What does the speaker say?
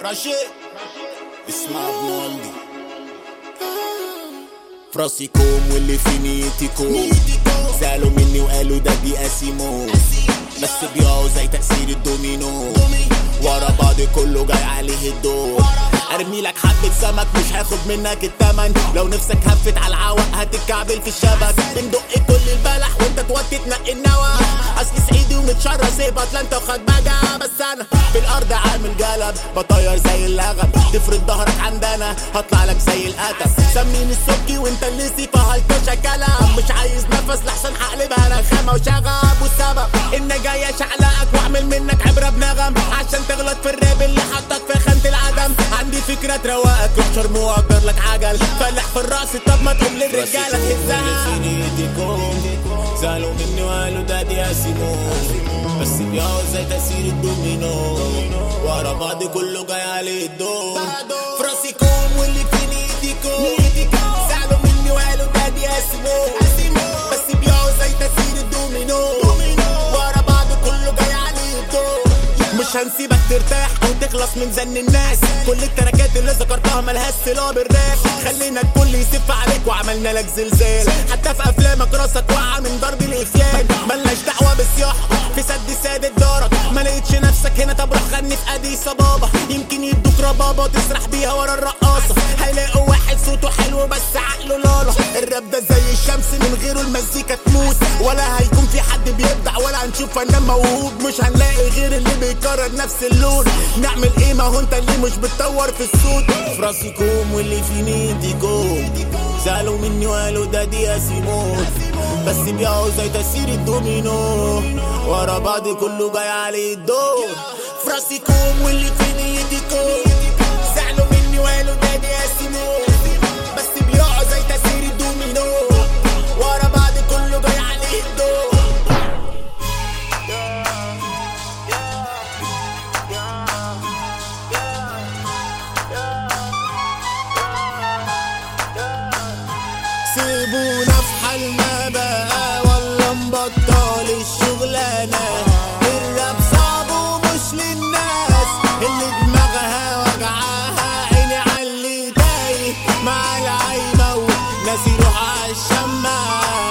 رشيد اسمع بنولي في راسي كوم واللي في نيتي كوم سألوا مني وقالوا ده دي اسيمو بس بيقعوا زي تأثير الدومينو ورا بعض كله جاي عليه الدور ارمي لك حبة سمك مش هاخد منك التمن لو نفسك هفت على العوق هتتكعبل في الشبك بندق كل البلح وانت توطي تنقي النوى اصل صعيدي ومتشرس سيب اتلانتا وخد بقى بس انا في الارض عامل جلب بطير زي اللغم تفرد ظهرك عندنا هطلع لك زي القتب سميني السبكي وانت اللي سيفا هلطشة كلام مش عايز نفس لحسن هقلبها رخامة وشغب والسبب ان جاي اشعلقك واعمل منك عبرة بنغم عشان تغلط في الراب اللي حطك في خانة العدم عندي فكرة تروقك روح مؤجر لك عجل فلح في الراس طب ما تقول للرجالة هزها سألوا مني وقالوا ده دي اسيمون بس بيقعوا زي تأثير الدومينو ورا بعض كله جاي عليه الدور في راسي كوم واللي في نيتي كوم سألوا مني وقالوا ده دي اسيمون بس بيقعوا زي تأثير الدومينو ورا بعض كله جاي عليه الدور مش هنسيبك ترتاح او تخلص من زن الناس كل التراكات اللي ذكرتها ملهاش صله بالراب خلينا الكل يسف عليك وعملنا لك زلزال حتى في افلامك راسك واقعه من ضرب الافيان ملناش دعوه بالصياح في سد سادة دارك ما لقيتش نفسك هنا طب روح غني في اديس بابا يمكن يدوك ربابه تسرح بيها ورا الرقاصه هيلاقوا واحد صوته حلو بس عقله لالا الراب ده زي الشمس من غيره المزيكا تموت ولا هيكون في حد بيبدع ولا هنشوف فنان موهوب مش هنلاقي غير اللي بيكرر نفس اللون نعمل ايه ما هو انت اللي مش بتطور في الصوت في راسي كوم واللي في نيتي كوم سألوا مني وقالوا ده دي اسيمون بس بيقعوا زي تأثير الدومينو ورا بعض كله جاي عليه الدور في راسي كوم واللي في نيتي كوم سألوا مني وقالوا ده دي اسيمون بس بيقعوا زي تأثير الدومينو ورا بعض كله جاي عليه الدور سيبونا في حالنا بقى ولا نبطل الشغلانة الراب صعب ومش للناس اللي دماغها وجعاها عيني علي تايه مع العايمة وناس يروح عالشماعة